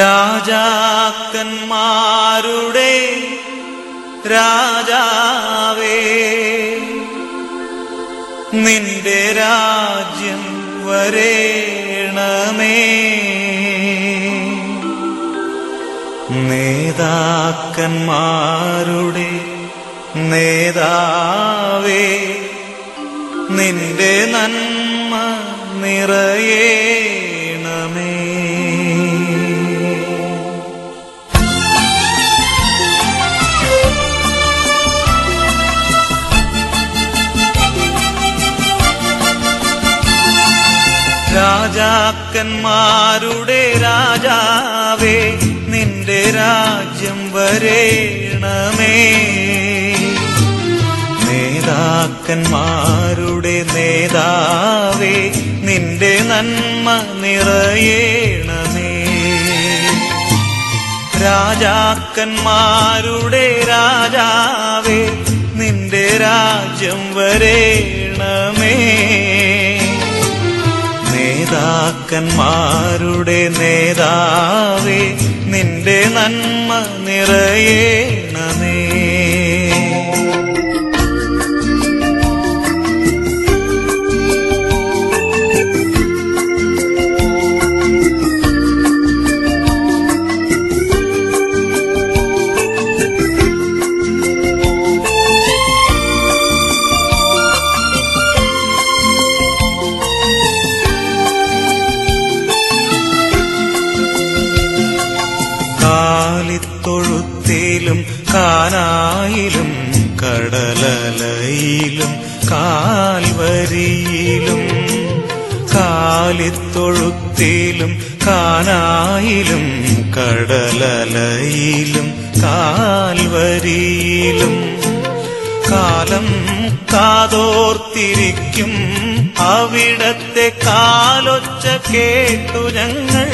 രാജാക്കന്മാരുടെ രാജാവേ നിന്റെ രാജ്യം വരേണമേ നേതാക്കന്മാരുടെ നേതാവേ നിന്റെ നന്മ നിറയേണമേ രാജാക്കന്മാരുടെ രാജാവേ നിന്റെ രാജ്യം വരേണമേ നേതാക്കന്മാരുടെ നേതാവേ നിന്റെ നന്മ നിറയേണമേ രാജാക്കന്മാരുടെ രാജാവേ നിന്റെ രാജ്യം വരേണമേ നേതാക്കന്മാരുടെ നേതാവേ നിന്റെ നന്മ നിറയേണമേ കാലിത്തൊഴുത്തിലും കാനായിലും കടലലയിലും കാൽവരിയിലും കാലിത്തൊഴുത്തിലും കാനായിലും കടലലയിലും കാൽവരിയിലും കാലം കാതോർത്തിരിക്കും അവിടത്തെ കാലൊച്ച കേട്ടു ഞങ്ങൾ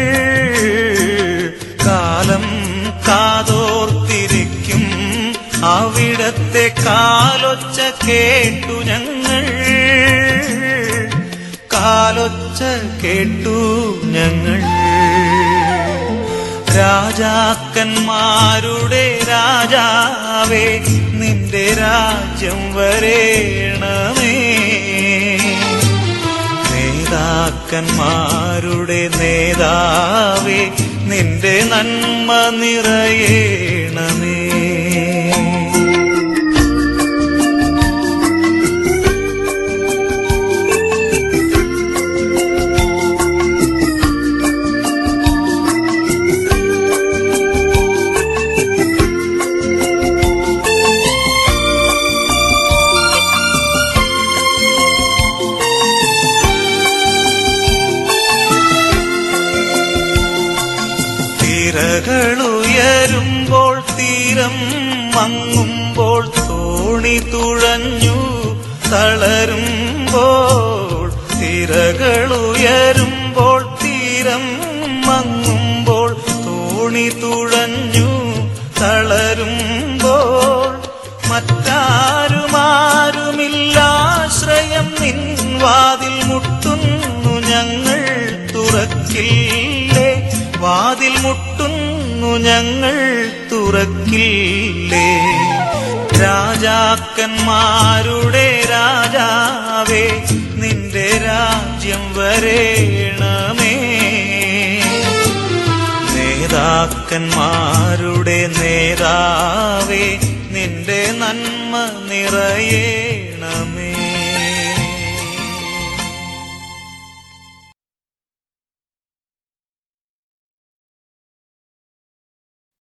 കാലം കാതോർത്തിരിക്കും അവിടത്തെ കാലൊച്ച കേട്ടു ഞങ്ങൾ കാലൊച്ച കേട്ടു ഞങ്ങൾ രാജാക്കന്മാരുടെ രാജാവേ നിന്റെ രാജ്യം വരേണമേ നേതാക്കന്മാരുടെ നേതാവേ നിന്റെ നന്മ നിറയേണമേ തിരകളുയരുമ്പോൾ തീരം മങ്ങുമ്പോൾ തോണി തുഴഞ്ഞു തളരുമ്പോൾ തിരകളുയരുമ്പോൾ തീരം മങ്ങുമ്പോൾ തോണി തുഴഞ്ഞു തളരുമ്പോൾ മറ്റാരുമാരുമില്ലാശ്രയം നിൻ വാതിൽ മുട്ടുന്നു ഞങ്ങൾ തുറക്കില്ലേ വാതിൽ മുട്ടുന്നു ഞങ്ങൾ തുറക്കില്ലേ രാജാക്കന്മാരുടെ രാജാവേ നിന്റെ രാജ്യം വരേണമേ നേതാക്കന്മാരുടെ നേതാവേ നിന്റെ നന്മ നിറയേണമേ